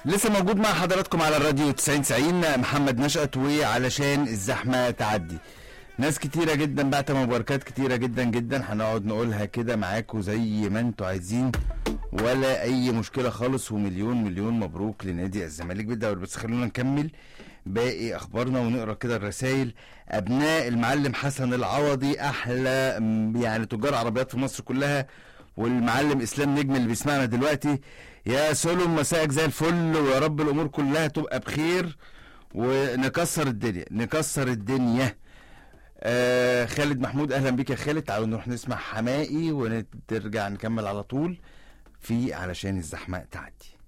لسه موجود مع حضراتكم على الراديو 90 90 محمد نشأت وعلشان الزحمة تعدي ناس كتيرة جدا بعت مباركات كتيرة جدا جدا هنقعد نقولها كده معاكم زي ما انتوا عايزين ولا اي مشكلة خالص ومليون مليون مبروك لنادي الزمالك بالدوري بس خلونا نكمل باقي اخبارنا ونقرا كده الرسائل ابناء المعلم حسن العوضي احلى م- يعني تجار عربيات في مصر كلها والمعلم اسلام نجم اللي بيسمعنا دلوقتي يا سولم مساءك زي الفل ويا رب الامور كلها تبقى بخير ونكسر الدنيا نكسر الدنيا آه خالد محمود اهلا بيك يا خالد تعالوا نروح نسمع حمائي ونرجع نكمل على طول في علشان الزحمه تعدي